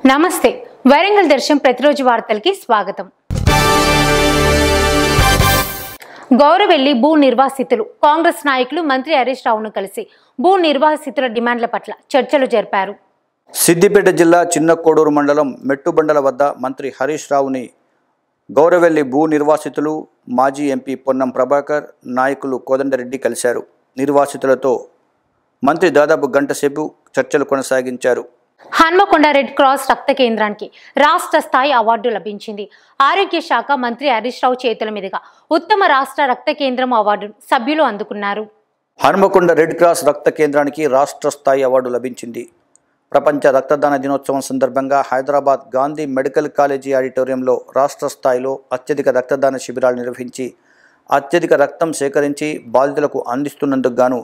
నమస్తే వరంగల్ దర్శనం ప్రతిరోజు వార్తలకి స్వాగతం గౌరవెల్లి భూ నిర్వాసితులు కాంగ్రెస్ నాయకులు మంత్రి హరీష్ రావును కలిసి భూ నిర్వాసితుల డిమాండ్ల పట్ల చర్చలు జరిపారు సిద్దిపేట జిల్లా చిన్న కోడూరు మండలం మెట్టుబండల వద్ద మంత్రి హరీష్ రావుని గౌరవెల్లి భూ నిర్వాసితులు మాజీ ఎంపీ పొన్నం ప్రభాకర్ నాయకులు కోదండరెడ్డి కలిశారు నిర్వాసితులతో మంత్రి దాదాపు గంట సేపు చర్చలు కొనసాగించారు హన్మకొండ రెడ్ క్రాస్ రక్త కేంద్రానికి రాష్ట్ర స్థాయి అవార్డు లభించింది ఆరోగ్య శాఖ మంత్రి హరీష్ రావు చేతుల మీదుగా ఉత్తమ రాష్ట్ర రక్త కేంద్రం అవార్డును సభ్యులు అందుకున్నారు హనుమకొండ రెడ్ క్రాస్ రక్త కేంద్రానికి రాష్ట్ర స్థాయి అవార్డు లభించింది ప్రపంచ రక్తదాన దినోత్సవం సందర్భంగా హైదరాబాద్ గాంధీ మెడికల్ కాలేజీ ఆడిటోరియంలో రాష్ట్ర స్థాయిలో అత్యధిక రక్తదాన శిబిరాలు నిర్వహించి అత్యధిక రక్తం సేకరించి బాధితులకు అందిస్తున్నందుకు గాను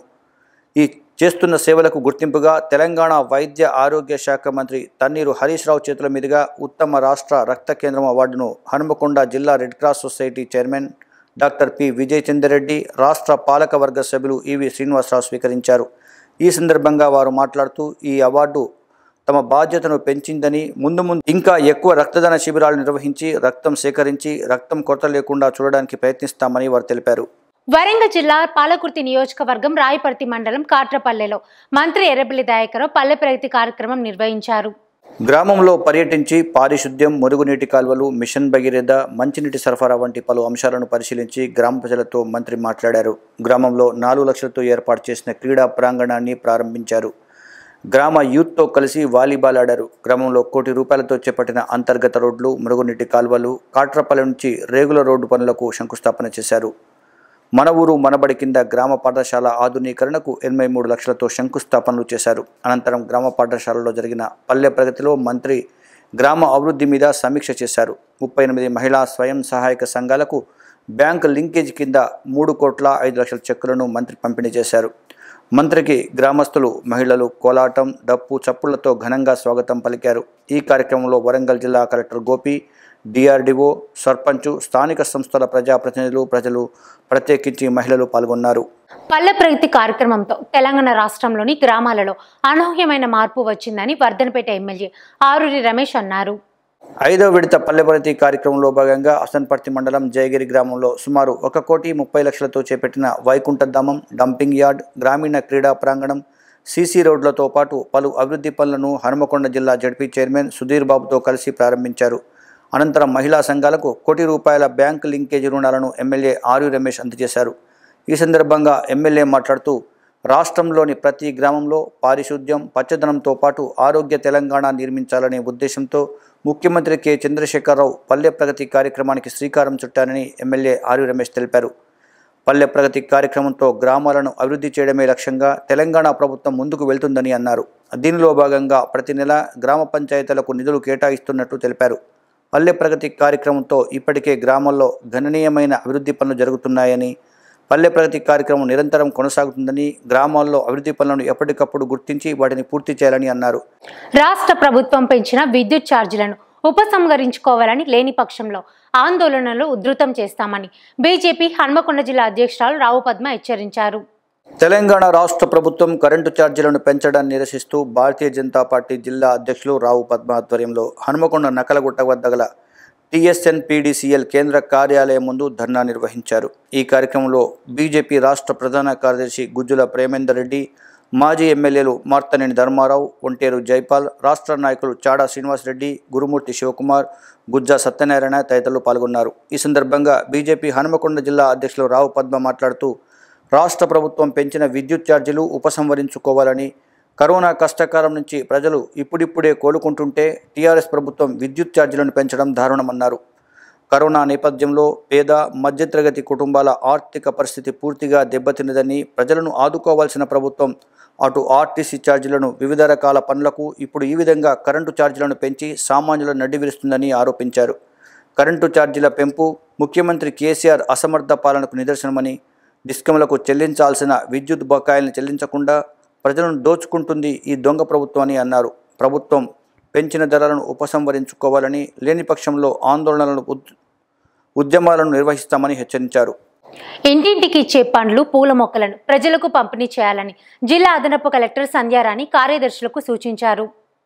ఈ చేస్తున్న సేవలకు గుర్తింపుగా తెలంగాణ వైద్య ఆరోగ్య శాఖ మంత్రి తన్నీరు హరీష్ రావు చేతుల మీదుగా ఉత్తమ రాష్ట్ర రక్త కేంద్రం అవార్డును హనుమకొండ జిల్లా red cross society chairman doctor P Vijay Chandra Reddy రాష్ట్ర పాలకవర్గ సభ్యులు ఈవి శ్రీనివాసరావు స్వీకరించారు ఈ సందర్భంగా వారు మాట్లాడుతూ ఈ అవార్డు తమ బాధ్యతను పెంచిందని ముందు ముందు ఇంకా ఎక్కువ రక్తదాన శిబిరాలు నిర్వహించి రక్తం సేకరించి రక్తం కొరత లేకుండా చూడడానికి ప్రయత్నిస్తామని వారు తెలిపారు వరంగల్ జిల్లా పాలకుర్తి నియోజకవర్గం రాయపర్తి మండలం కాట్రపల్లెలో మంత్రి ఎర్రబెల్లి దయాకరావు పల్లె ప్రగతి కార్యక్రమం నిర్వహించారు గ్రామంలో పర్యటించి పారిశుద్ధ్యం మురుగునీటి కాల్వలు మిషన్ భగీరథ మంచినీటి సరఫరా వంటి పలు అంశాలను పరిశీలించి గ్రామ ప్రజలతో మంత్రి మాట్లాడారు గ్రామంలో నాలుగు లక్షలతో ఏర్పాటు చేసిన క్రీడా ప్రాంగణాన్ని ప్రారంభించారు గ్రామ యూత్తో కలిసి వాలీబాల్ ఆడారు గ్రామంలో కోటి రూపాయలతో చేపట్టిన అంతర్గత రోడ్లు మురుగునీటి కాల్వలు కాట్రపల్లి నుంచి రేగుల రోడ్డు పనులకు శంకుస్థాపన చేశారు మన ఊరు మనబడి కింద గ్రామ పాఠశాల ఆధునీకరణకు ఎనభై మూడు లక్షలతో శంకుస్థాపనలు చేశారు అనంతరం గ్రామ పాఠశాలలో జరిగిన పల్లె ప్రగతిలో మంత్రి గ్రామ అభివృద్ధి మీద సమీక్ష చేశారు ముప్పై ఎనిమిది మహిళా స్వయం సహాయక సంఘాలకు బ్యాంక్ లింకేజ్ కింద మూడు కోట్ల ఐదు లక్షల చెక్కులను మంత్రి పంపిణీ చేశారు మంత్రికి గ్రామస్తులు మహిళలు కోలాటం డప్పు చప్పుళ్లతో ఘనంగా స్వాగతం పలికారు ఈ కార్యక్రమంలో వరంగల్ జిల్లా కలెక్టర్ గోపి డిఆర్డిఓ సర్పంచ్ స్థానిక సంస్థల ప్రజాప్రతినిధులు ప్రజలు ప్రత్యేకించి మహిళలు పాల్గొన్నారు పల్లె ప్రగతి కార్యక్రమంతో తెలంగాణ రాష్ట్రంలోని గ్రామాలలో అనూహ్యమైన మార్పు వచ్చిందని వర్ధనపేట ఎమ్మెల్యే ఆరూరి రమేష్ అన్నారు ఐదవ విడత పల్లెపరతి కార్యక్రమంలో భాగంగా అసన్పర్తి మండలం జయగిరి గ్రామంలో సుమారు ఒక కోటి ముప్పై లక్షలతో చేపట్టిన వైకుంఠధామం డంపింగ్ యార్డ్ గ్రామీణ క్రీడా ప్రాంగణం సీసీ రోడ్లతో పాటు పలు అభివృద్ధి పనులను హనుమకొండ జిల్లా జడ్పీ చైర్మన్ సుధీర్ బాబుతో కలిసి ప్రారంభించారు అనంతరం మహిళా సంఘాలకు కోటి రూపాయల బ్యాంకు లింకేజ్ రుణాలను ఎమ్మెల్యే ఆర్యు రమేష్ అందజేశారు ఈ సందర్భంగా ఎమ్మెల్యే మాట్లాడుతూ రాష్ట్రంలోని ప్రతి గ్రామంలో పారిశుద్ధ్యం పచ్చదనంతో పాటు ఆరోగ్య తెలంగాణ నిర్మించాలనే ఉద్దేశంతో ముఖ్యమంత్రి కె చంద్రశేఖరరావు పల్లె ప్రగతి కార్యక్రమానికి శ్రీకారం చుట్టారని ఎమ్మెల్యే ఆర్యు రమేష్ తెలిపారు పల్లె ప్రగతి కార్యక్రమంతో గ్రామాలను అభివృద్ధి చేయడమే లక్ష్యంగా తెలంగాణ ప్రభుత్వం ముందుకు వెళ్తుందని అన్నారు దీనిలో భాగంగా ప్రతి నెల గ్రామ పంచాయతీలకు నిధులు కేటాయిస్తున్నట్టు తెలిపారు పల్లె ప్రగతి కార్యక్రమంతో ఇప్పటికే గ్రామాల్లో గణనీయమైన అభివృద్ధి పనులు జరుగుతున్నాయని పల్లె ప్రగతి కార్యక్రమం నిరంతరం కొనసాగుతుందని గ్రామాల్లో అభివృద్ధి పనులను ఎప్పటికప్పుడు గుర్తించి వాటిని పూర్తి చేయాలని అన్నారు రాష్ట్ర ప్రభుత్వం పెంచిన విద్యుత్ ఛార్జీలను ఉపసంహరించుకోవాలని లేని పక్షంలో ఆందోళనలు ఉధృతం చేస్తామని బీజేపీ హన్మకొండ జిల్లా అధ్యక్షురాలు రావు పద్మ హెచ్చరించారు తెలంగాణ రాష్ట్ర ప్రభుత్వం కరెంటు ఛార్జీలను పెంచడాన్ని నిరసిస్తూ భారతీయ జనతా పార్టీ జిల్లా అధ్యక్షులు రావు పద్మ ఆధ్వర్యంలో హనుమకొండ నకలగుట్ట వద్ద గల టీఎస్ఎన్ పీడీసీఎల్ కేంద్ర కార్యాలయం ముందు ధర్నా నిర్వహించారు ఈ కార్యక్రమంలో బీజేపీ రాష్ట్ర ప్రధాన కార్యదర్శి గుజ్జుల ప్రేమేందర్ రెడ్డి మాజీ ఎమ్మెల్యేలు మార్తనేని ధర్మారావు ఒంటేరు జైపాల్ రాష్ట్ర నాయకులు చాడా శ్రీనివాసరెడ్డి గురుమూర్తి శివకుమార్ గుజ్జా సత్యనారాయణ తదితరులు పాల్గొన్నారు ఈ సందర్భంగా బీజేపీ హనుమకొండ జిల్లా అధ్యక్షులు రావు పద్మ మాట్లాడుతూ రాష్ట్ర ప్రభుత్వం పెంచిన విద్యుత్ ఛార్జీలు ఉపసంహరించుకోవాలని కరోనా కష్టకాలం నుంచి ప్రజలు ఇప్పుడిప్పుడే కోలుకుంటుంటే టీఆర్ఎస్ ప్రభుత్వం విద్యుత్ ఛార్జీలను పెంచడం దారుణమన్నారు కరోనా నేపథ్యంలో పేద మధ్యతరగతి కుటుంబాల ఆర్థిక పరిస్థితి పూర్తిగా దెబ్బతిన్నదని ప్రజలను ఆదుకోవాల్సిన ప్రభుత్వం అటు ఆర్టీసీ ఛార్జీలను వివిధ రకాల పనులకు ఇప్పుడు ఈ విధంగా కరెంటు ఛార్జీలను పెంచి సామాన్యులను నడ్డివిరుస్తుందని ఆరోపించారు కరెంటు ఛార్జీల పెంపు ముఖ్యమంత్రి కేసీఆర్ అసమర్థ పాలనకు నిదర్శనమని డిస్కంలకు చెల్లించాల్సిన విద్యుత్ బకాయిలను చెల్లించకుండా ప్రజలను దోచుకుంటుంది ఈ దొంగ ప్రభుత్వం అని అన్నారు ప్రభుత్వం పెంచిన ధరలను ఉపసంహరించుకోవాలని లేని పక్షంలో ఆందోళనలను ఉద్- ఉద్యమాలను నిర్వహిస్తామని హెచ్చరించారు ఇంటింటికి ఇచ్చే పండ్లు పూల మొక్కలను ప్రజలకు పంపిణీ చేయాలని జిల్లా అదనపు కలెక్టర్ సంధ్యారాణి కార్యదర్శులకు సూచించారు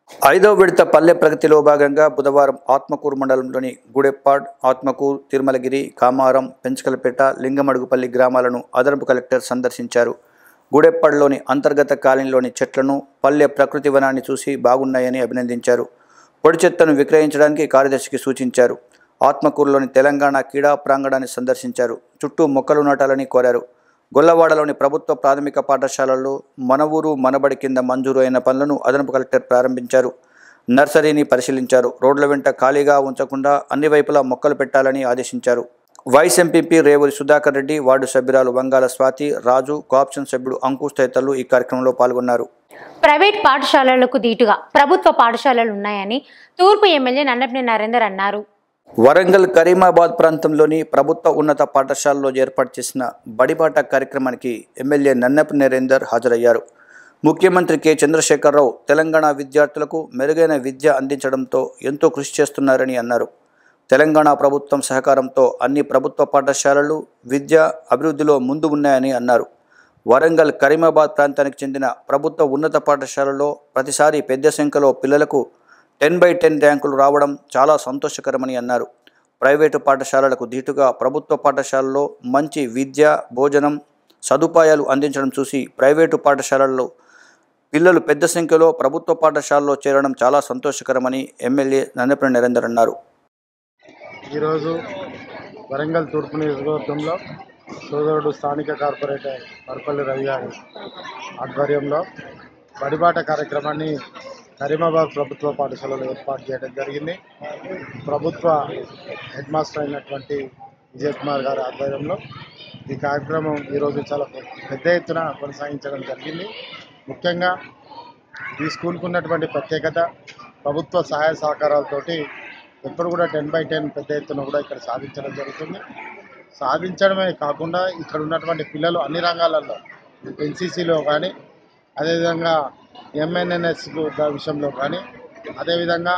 ఐదో విడత పల్లె ప్రగతిలో భాగంగా బుధవారం ఆత్మకూరు మండలంలోని గుడెప్పాడ్ ఆత్మకూరు తిరుమలగిరి కామారం పెంచకలపేట లింగమడుగుపల్లి గ్రామాలను అదనపు కలెక్టర్ సందర్శించారు గుడెప్పాడ్లోని అంతర్గత కాలనీలోని చెట్లను పల్లె ప్రకృతి వనాన్ని చూసి బాగున్నాయని అభినందించారు పొడి చెత్తను విక్రయించడానికి కార్యదర్శికి సూచించారు ఆత్మకూరులోని తెలంగాణ క్రీడా ప్రాంగణాన్ని సందర్శించారు చుట్టూ మొక్కలు నాటాలని కోరారు గొల్లవాడలోని ప్రభుత్వ ప్రాథమిక పాఠశాలల్లో మన ఊరు మనబడి కింద మంజూరు అయిన పనులను అదనపు కలెక్టర్ ప్రారంభించారు నర్సరీని పరిశీలించారు రోడ్ల వెంట ఖాళీగా ఉంచకుండా అన్ని వైపులా మొక్కలు పెట్టాలని ఆదేశించారు vice MPP Revuri Sudhakar Reddy ward సభ్యురాలు వంగాల స్వాతి రాజు కోఆప్షన్ సభ్యుడు అంకుష్ తదితరులు ఈ కార్యక్రమంలో పాల్గొన్నారు ప్రైవేట్ పాఠశాలలకు దీటుగా ప్రభుత్వ పాఠశాలలు ఉన్నాయని తూర్పు ఎమ్మెల్యే నన్నపని నరేందర్ అన్నారు వరంగల్ కరీమాబాద్ ప్రాంతంలోని ప్రభుత్వ ఉన్నత పాఠశాలలో ఏర్పాటు చేసిన బడిబాట కార్యక్రమానికి ఎమ్మెల్యే నన్నప నరేందర్ హాజరయ్యారు ముఖ్యమంత్రి కె చంద్రశేఖరరావు తెలంగాణ విద్యార్థులకు మెరుగైన విద్య అందించడంతో ఎంతో కృషి చేస్తున్నారని అన్నారు తెలంగాణ ప్రభుత్వం సహకారంతో అన్ని ప్రభుత్వ పాఠశాలలు విద్య అభివృద్ధిలో ముందు ఉన్నాయని అన్నారు వరంగల్ కరీమాబాద్ ప్రాంతానికి చెందిన ప్రభుత్వ ఉన్నత పాఠశాలలో ప్రతిసారి పెద్ద సంఖ్యలో పిల్లలకు టెన్ బై టెన్ ర్యాంకులు రావడం చాలా సంతోషకరమని అన్నారు ప్రైవేటు పాఠశాలలకు ధీటుగా ప్రభుత్వ పాఠశాలలో మంచి విద్య భోజనం సదుపాయాలు అందించడం చూసి ప్రైవేటు పాఠశాలల్లో పిల్లలు పెద్ద సంఖ్యలో ప్రభుత్వ పాఠశాలలో చేరడం చాలా సంతోషకరమని ఎమ్మెల్యే నన్నపల్లి నరేందర్ అన్నారు ఈరోజు వరంగల్ తూర్పు నియోజకవర్గంలో సోదరుడు స్థానిక కార్పొరేటర్ మరపల్లి రవి గారి ఆధ్వర్యంలో బడిబాట కార్యక్రమాన్ని కరీమాబాద్ ప్రభుత్వ పాఠశాలలో ఏర్పాటు చేయడం జరిగింది ప్రభుత్వ హెడ్ మాస్టర్ అయినటువంటి విజయ్ కుమార్ గారి ఆధ్వర్యంలో ఈ కార్యక్రమం ఈరోజు చాలా పెద్ద ఎత్తున కొనసాగించడం జరిగింది ముఖ్యంగా ఈ స్కూల్కు ఉన్నటువంటి ప్రత్యేకత ప్రభుత్వ సహాయ సహకారాలతోటి ఎప్పుడు కూడా టెన్ బై టెన్ పెద్ద ఎత్తున కూడా ఇక్కడ సాధించడం జరుగుతుంది సాధించడమే కాకుండా ఇక్కడ ఉన్నటువంటి పిల్లలు అన్ని రంగాలలో ఎన్సీసీలో కానీ అదేవిధంగా ఎంఎన్ఎన్ఎస్ విషయంలో కానీ అదేవిధంగా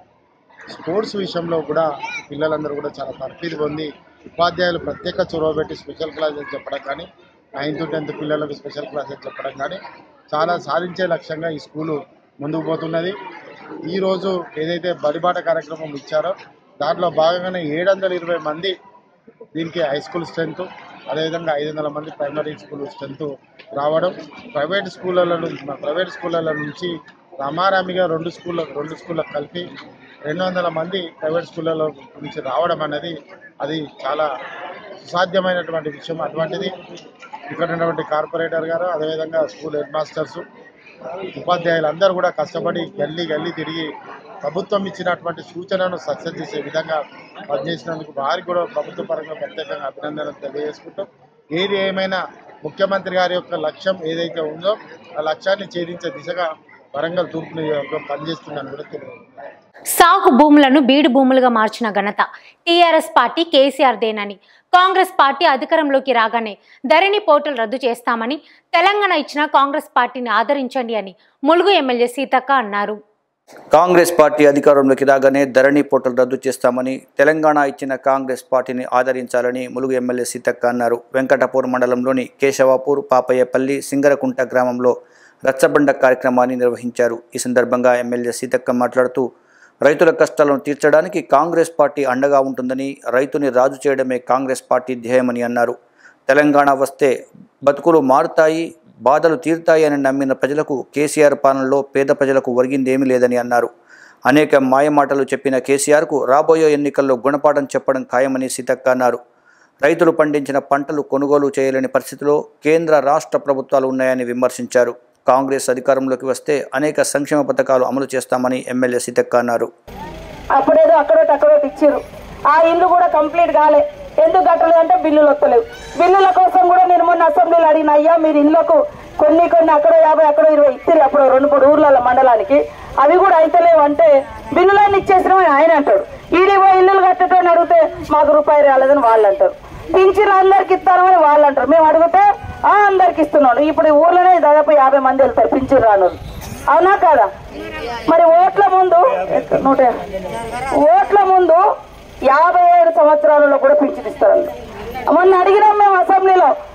స్పోర్ట్స్ విషయంలో కూడా పిల్లలందరూ కూడా చాలా తర్ఫీదు పొంది ఉపాధ్యాయులు ప్రత్యేక చొరవ పెట్టి స్పెషల్ క్లాసెస్ చెప్పడం కానీ నైన్త్ టెన్త్ పిల్లలకు స్పెషల్ క్లాసెస్ చెప్పడం కానీ చాలా సాధించే లక్ష్యంగా ఈ స్కూలు ముందుకు పోతున్నది ఈరోజు ఏదైతే బడిబాట కార్యక్రమం ఇచ్చారో దాంట్లో భాగంగానే ఏడు వందల ఇరవై మంది దీనికి హై స్కూల్ స్ట్రెంత్ అదేవిధంగా ఐదు వందల మంది ప్రైమరీ స్కూల్ స్ట్రెంత్ రావడం ప్రైవేట్ స్కూళ్ళ నుంచి ప్రైవేట్ స్కూళ్ళ నుంచి రమారామిగా రెండు స్కూళ్ళ రెండు స్కూళ్ళకు కలిపి రెండు వందల మంది ప్రైవేట్ స్కూళ్ళలో నుంచి రావడం అనేది అది చాలా సుసాధ్యమైనటువంటి విషయం అటువంటిది ఇక్కడ ఉన్నటువంటి కార్పొరేటర్ గారు అదేవిధంగా స్కూల్ హెడ్ మాస్టర్స్ ఉపాధ్యాయులు అందరూ కూడా కష్టపడి గల్లీ గల్లీ తిరిగి ప్రభుత్వం ఇచ్చినటువంటి సూచనను సక్సెస్ చేసే విధంగా పనిచేసినందుకు వారికి కూడా ప్రభుత్వ పరంగా ప్రత్యేకంగా అభినందనలు తెలియజేసుకుంటూ ఏది ఏమైనా ముఖ్యమంత్రి గారి యొక్క లక్ష్యం ఏదైతే ఉందో ఆ లక్ష్యాన్ని ఛేదించే దిశగా వరంగల్ తూర్పు నియోజకవర్గం పనిచేస్తుందని కూడా తెలియదు సాగు భూములను బీడు భూములుగా మార్చిన ఘనత టీఆర్ఎస్ పార్టీ కేసీఆర్ దేనని కాంగ్రెస్ పార్టీ అధికారంలోకి రాగానే ధరణి పోర్టల్ రద్దు చేస్తామని తెలంగాణ ఇచ్చిన కాంగ్రెస్ పార్టీని ఆదరించండి అని ములుగు ఎమ్మెల్యే సీతక్క అన్నారు కాంగ్రెస్ పార్టీ అధికారంలోకి రాగానే ధరణి పోర్టల్ రద్దు చేస్తామని తెలంగాణ ఇచ్చిన కాంగ్రెస్ పార్టీని ఆదరించాలని ములుగు ఎమ్మెల్యే సీతక్క అన్నారు వెంకటపూర్ మండలంలోని కేశవాపూర్ పాపయ్యపల్లి సింగరకుంట గ్రామంలో రచ్చబండ కార్యక్రమాన్ని నిర్వహించారు ఈ సందర్భంగా ఎమ్మెల్యే సీతక్క మాట్లాడుతూ రైతుల కష్టాలను తీర్చడానికి కాంగ్రెస్ పార్టీ అండగా ఉంటుందని రైతుని రాజు చేయడమే కాంగ్రెస్ పార్టీ ధ్యేయమని అన్నారు తెలంగాణ వస్తే బతుకులు మారుతాయి బాధలు తీరుతాయి అని నమ్మిన ప్రజలకు కేసీఆర్ పాలనలో పేద ప్రజలకు ఒరిగిందేమీ లేదని అన్నారు అనేక మాయమాటలు చెప్పిన కేసీఆర్కు రాబోయే ఎన్నికల్లో గుణపాఠం చెప్పడం ఖాయమని సీతక్క అన్నారు రైతులు పండించిన పంటలు కొనుగోలు చేయలేని పరిస్థితిలో కేంద్ర రాష్ట్ర ప్రభుత్వాలు ఉన్నాయని విమర్శించారు కాంగ్రెస్ అధికారంలోకి వస్తే అనేక సంక్షేమ పథకాలు అమలు చేస్తామని ఎమ్మెల్యే సీతక్క అన్నారు అప్పుడేదో అక్కడోటి అక్కడోటి ఇచ్చిర్రు ఆ ఇల్లు కూడా కంప్లీట్ కాలే ఎందుకు కట్టలేదు అంటే బిల్లులు వస్తలేవు బిల్లుల కోసం కూడా నేను మొన్న అసెంబ్లీలో అడిగిన అయ్యా మీరు ఇళ్ళకు కొన్ని కొన్ని అక్కడో యాభై అక్కడో ఇరవై ఇచ్చిర్రు అప్పుడు రెండు మూడు ఊర్ల మండలానికి అవి కూడా అయితలేవు అంటే బిల్లులన్నీ ఇచ్చేసినామని ఆయన అంటాడు ఈడీ పోయి ఇల్లులు కట్టడం అడిగితే మాకు రూపాయి రాలేదని వాళ్ళు అంటారు పింఛన్లు అందరికి ఇస్తామని వాళ్ళు అంటారు మేము అడిగితే ఆ అందరికి ఇస్తున్నాడు ఇప్పుడు ఈ ఊర్లోనే దాదాపు యాభై మంది వెళ్తారు పింఛన్ రాను అవునా కాదా మరి ఓట్ల ముందు నూట యాభై. ఓట్ల ముందు యాభై ఏడు సంవత్సరాలలో కూడా పింఛన్ ఇస్తారు మొన్న అడిగినాం మేము అసెంబ్లీలో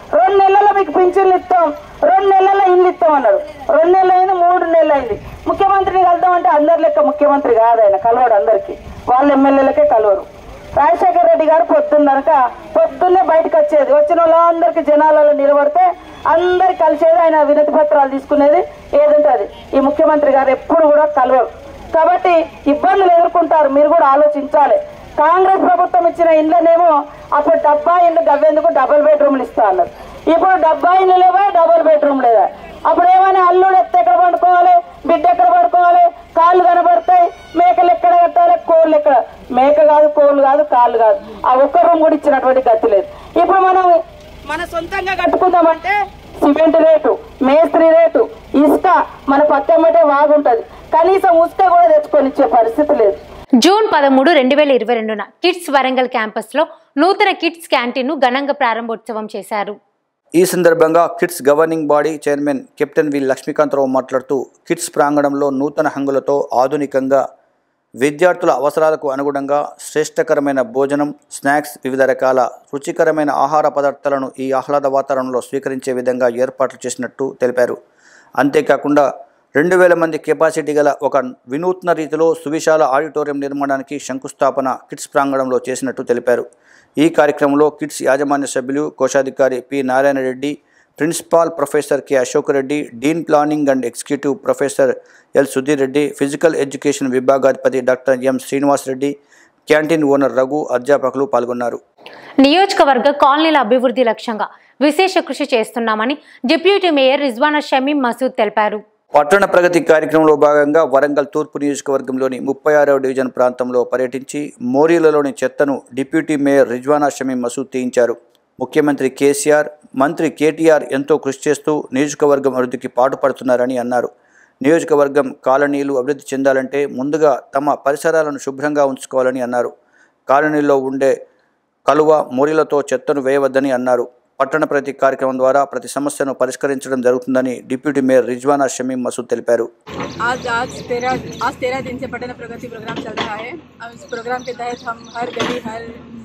రెండు నెలల్లో మీకు పింఛన్లు ఇస్తాం రెండు నెలల్లో ఇల్లు ఇస్తాం అన్నాడు రెండు నెలలు అయింది మూడు నెలలు అయింది ముఖ్యమంత్రిని కలుద్దామంటే అందరి లెక్క ముఖ్యమంత్రి కాదు ఆయన కలవడు అందరికి వాళ్ళ ఎమ్మెల్యేలకే కలవరు రాజశేఖర రెడ్డి గారు పొద్దున్నరక పొద్దున్నే బయటకు వచ్చేది వచ్చిన వాళ్ళందరికీ జనాలలో నిలబడితే అందరు కలిసేది ఆయన వినతి పత్రాలు తీసుకునేది ఏదంటే అది ఈ ముఖ్యమంత్రి గారు ఎప్పుడు కూడా కలవరు కాబట్టి ఇబ్బందులు ఎదుర్కొంటారు మీరు కూడా ఆలోచించాలి కాంగ్రెస్ ప్రభుత్వం ఇచ్చిన ఇండ్లనేమో అప్పుడు డబ్బా ఇండ్లు గవ్వేందుకు డబుల్ బెడ్రూమ్లు ఇస్తా అన్నారు ఇప్పుడు డబ్బా ఇండ్లు లేవా డబుల్ బెడ్రూమ్ లేదా అప్పుడు ఏమైనా అల్లుడు ఎత్త ఎక్కడ పడుకోవాలి బిడ్డ ఎక్కడ పడుకోవాలి కాళ్ళు కనబడతాయి మేకలు ఎక్కడ కట్టాలి కోళ్ళు ఎక్కడ మేక కాదు కోళ్ళు కాదు కాళ్ళు కాదు ఆ ఒక్క రూమ్ కూడా ఇచ్చినటువంటి గతి లేదు ఇప్పుడు మనం మన సొంతంగా కట్టుకుందామంటే సిమెంట్ రేటు మేస్త్రి రేటు ఇసుక మన పత్తెమ్మటే వాగుంటది కనీసం ఉసుక కూడా తెచ్చుకొని ఇచ్చే పరిస్థితి లేదు జూన్ పదమూడు రెండు వేల ఇరవై రెండున కిడ్స్ వరంగల్ క్యాంపస్లో నూతన కిడ్స్ క్యాంటీన్ను ఘనంగా ప్రారంభోత్సవం చేశారు ఈ సందర్భంగా KITS governing body chairman captain V Lakshmikantha Rao మాట్లాడుతూ కిడ్స్ ప్రాంగణంలో నూతన హంగులతో ఆధునికంగా విద్యార్థుల అవసరాలకు అనుగుణంగా శ్రేష్టకరమైన భోజనం స్నాక్స్ వివిధ రకాల రుచికరమైన ఆహార పదార్థాలను ఈ ఆహ్లాద వాతావరణంలో స్వీకరించే విధంగా ఏర్పాట్లు చేసినట్టు తెలిపారు అంతేకాకుండా రెండు వేల మంది కెపాసిటీ గల ఒక వినూత్న రీతిలో సువిశాల ఆడిటోరియం నిర్మాణానికి శంకుస్థాపన కిడ్స్ ప్రాంగణంలో చేసినట్టు తెలిపారు ఈ కార్యక్రమంలో కిడ్స్ యాజమాన్య సభ్యులు కోశాధికారి P Narayana Reddy principal professor K Ashok Reddy dean planning and executive professor L Sudheer Reddy physical education విభాగాధిపతి doctor M Srinivas Reddy canteen owner Raghu అధ్యాపకులు పాల్గొన్నారు నియోజకవర్గ కాలనీల అభివృద్ధి లక్ష్యంగా విశేష కృషి చేస్తున్నామని డిప్యూటీ మేయర్ రిజ్వానా షమీం మసూద్ తెలిపారు పట్టణ ప్రగతి కార్యక్రమంలో భాగంగా వరంగల్ తూర్పు నియోజకవర్గంలోని ముప్పై ఆరవ డివిజన్ ప్రాంతంలో పర్యటించి మోరీలలోని చెత్తను డిప్యూటీ మేయర్ రిజ్వానా షమీం మసూద్ తీయించారు ముఖ్యమంత్రి కేసీఆర్ మంత్రి కేటీఆర్ ఎంతో కృషి చేస్తూ నియోజకవర్గం అభివృద్ధికి పాటుపడుతున్నారని అన్నారు నియోజకవర్గం కాలనీలు అభివృద్ధి చెందాలంటే ముందుగా తమ పరిసరాలను శుభ్రంగా ఉంచుకోవాలని అన్నారు కాలనీల్లో ఉండే కలువ మోరీలతో చెత్తను వేయవద్దని అన్నారు పట్టణ ప్రతి కార్యక్రమం ద్వారా ప్రతి సమస్యను పరిష్కరించడం జరుగుతుందని డిప్యూటీ మేయర్ రిజ్వానా షమీం మసూద్ తెలిపారు आज आज तेरह आज तेरह दिन से पटना प्रगति प्रोग्राम चल रहा है अब इस प्रोग्राम के तहत हम हर गली हर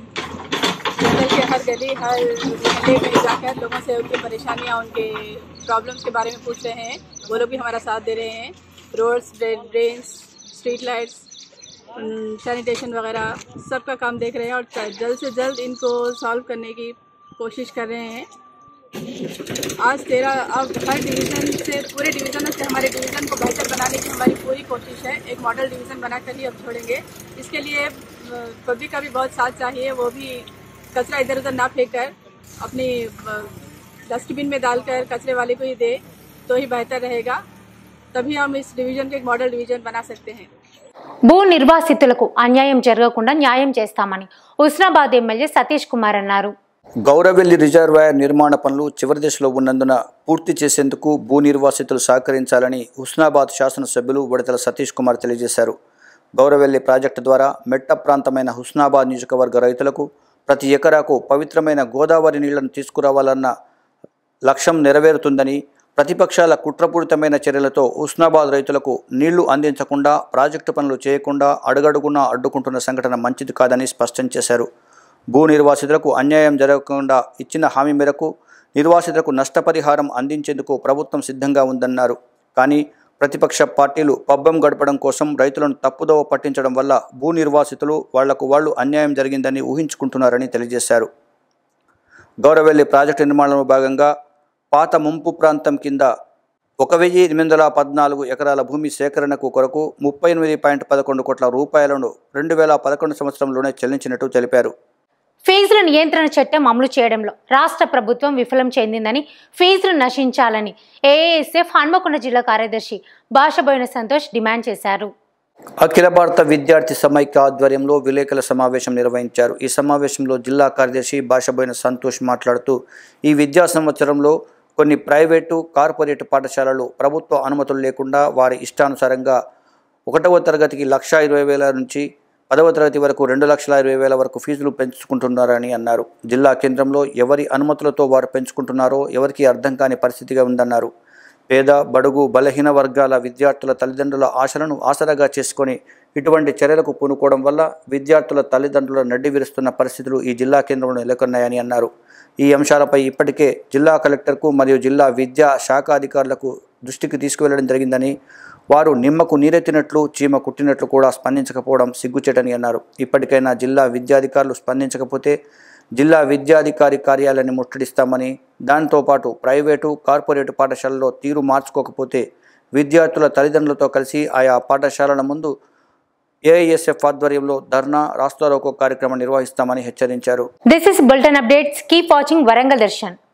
जंगल के हर गली हर मोहल्ले में जाकर लोगों से उनकी परेशानियाँ उनके प्रॉब्लम्स के बारे में पूछ रहे हैं वो लोग भी हमारा साथ दे रहे हैं roads drains street lights sanitation वगैरह सबका काम देख रहे हैं और जल्द से जल्द इनको सॉल्व करने की कोशिश कर रहे हैं आज तेरह अब हर डिवीज़न से पूरे डिवीज़नों से हमारे डिवीज़न को बेहतर बनाने की हमारी पूरी कोशिश है एक मॉडल डिवीज़न बनाकर ही अब छोड़ेंगे इसके लिए पब्लिक का भी बहुत साथ चाहिए वो भी कचरा इधर उधर ना फेंक कर अपनी डस्टबिन में डालकर कचरे वाले को ही दे तो ही बेहतर रहेगा तभी हम इस डिवीज़न को एक मॉडल डिवीज़न बना सकते हैं భూ నిర్వాసితులకు అన్యాయం జరగకుండా న్యాయం చేస్తామని హుస్నాబాద్ ఎమ్మెల్యే సతీష్ కుమార్ అన్నారు గౌరవెల్లి రిజర్వాయర్ నిర్మాణ పనులు చివరి దశలో ఉన్నందున పూర్తి చేసేందుకు భూ నిర్వాసితులు సహకరించాలని హుస్నాబాద్ శాసనసభ్యులు ఉడతల సతీష్ కుమార్ తెలియజేశారు గౌరవెల్లి ప్రాజెక్టు ద్వారా మెట్ట ప్రాంతమైన హుస్నాబాద్ నియోజకవర్గ రైతులకు ప్రతి ఎకరాకు పవిత్రమైన గోదావరి నీళ్లను తీసుకురావాలన్న లక్ష్యం నెరవేరుతుందని ప్రతిపక్షాల కుట్రపూరితమైన చర్యలతో ఉస్నాబాద్ రైతులకు నీళ్లు అందించకుండా ప్రాజెక్టు పనులు చేయకుండా అడుగడుగునా అడ్డుకుంటున్న సంఘటన మంచిది కాదని స్పష్టం చేశారు భూ నిర్వాసితులకు అన్యాయం జరగకుండా ఇచ్చిన హామీ మేరకు నిర్వాసితులకు నష్టపరిహారం అందించేందుకు ప్రభుత్వం సిద్ధంగా ఉందన్నారు కానీ ప్రతిపక్ష పార్టీలు పబ్బం గడపడం కోసం రైతులను తప్పుదోవ పట్టించడం వల్ల భూ నిర్వాసితులు వాళ్లకు వాళ్లు అన్యాయం జరిగిందని ఊహించుకుంటున్నారని తెలియజేశారు గౌరవెల్లి ప్రాజెక్టు నిర్మాణంలో భాగంగా పాత ముంపు ప్రాంతం కింద ఒక వెయ్యి ఎనిమిది వందల పద్నాలుగు ఎకరాల భూమి సేకరణకు కొరకు ముప్పై ఎనిమిది పాయింట్ పదకొండు కోట్ల రూపాయలను రెండు వేల పదకొండు సంవత్సరంలోనే చెల్లించినట్టు తెలిపారు ఫీజుల నియంత్రణ చట్టం అమలు చేయడంలో రాష్ట్ర ప్రభుత్వం విఫలం చెందిందని ఫీజులు నశించాలని ఏఏఎస్ఎఫ్ హన్మకొండ జిల్లా కార్యదర్శి భాషబోయిన సంతోష్ డిమాండ్ చేశారు అఖిల భారత విద్యార్థి సమైక్య ఆధ్వర్యంలో విలేకరుల సమావేశం నిర్వహించారు ఈ సమావేశంలో జిల్లా కార్యదర్శి భాషబోయిన సంతోష్ మాట్లాడుతూ ఈ విద్యా సంవత్సరంలో కొన్ని ప్రైవేటు కార్పొరేట్ పాఠశాలలు ప్రభుత్వ అనుమతులు లేకుండా వారి ఇష్టానుసారంగా ఒకటవ తరగతికి లక్ష ఇరవై వేల నుంచి పదవ తరగతి వరకు రెండు లక్షల ఇరవై వేల వరకు ఫీజులు పెంచుకుంటున్నారని అన్నారు జిల్లా కేంద్రంలో ఎవరి అనుమతులతో వారు పెంచుకుంటున్నారో ఎవరికీ అర్థం కాని పరిస్థితిగా ఉందన్నారు పేద బడుగు బలహీన వర్గాల విద్యార్థుల తల్లిదండ్రుల ఆశలను ఆసరాగా చేసుకొని ఇటువంటి చర్యలకు పూనుకోవడం వల్ల విద్యార్థుల తల్లిదండ్రుల నడ్డి విరుస్తున్న పరిస్థితులు ఈ జిల్లా కేంద్రంలో నెలకొన్నాయని అన్నారు ఈ అంశాలపై ఇప్పటికే జిల్లా కలెక్టర్కు మరియు జిల్లా విద్యా శాఖ అధికారులకు దృష్టికి తీసుకువెళ్లడం జరిగిందని వారు నిమ్మకు నీరెత్తినట్లు చీమ కుట్టినట్లు కూడా స్పందించకపోవడం సిగ్గుచేటని అన్నారు ఇప్పటికైనా జిల్లా విద్యాధికారులు స్పందించకపోతే జిల్లా విద్యాధికారి కార్యాలయాన్ని ముట్టడిస్తామని దాంతోపాటు ప్రైవేటు కార్పొరేటు పాఠశాలలో తీరు మార్చుకోకపోతే విద్యార్థుల తల్లిదండ్రులతో కలిసి ఆయా పాఠశాలల ముందు ఏఐఎస్ఎఫ్ ఆధ్వర్యంలో ధర్నా రాస్తారోకో కార్యక్రమం నిర్వహిస్తామని హెచ్చరించారు this is bulletin updates keep watching Warangal Darshan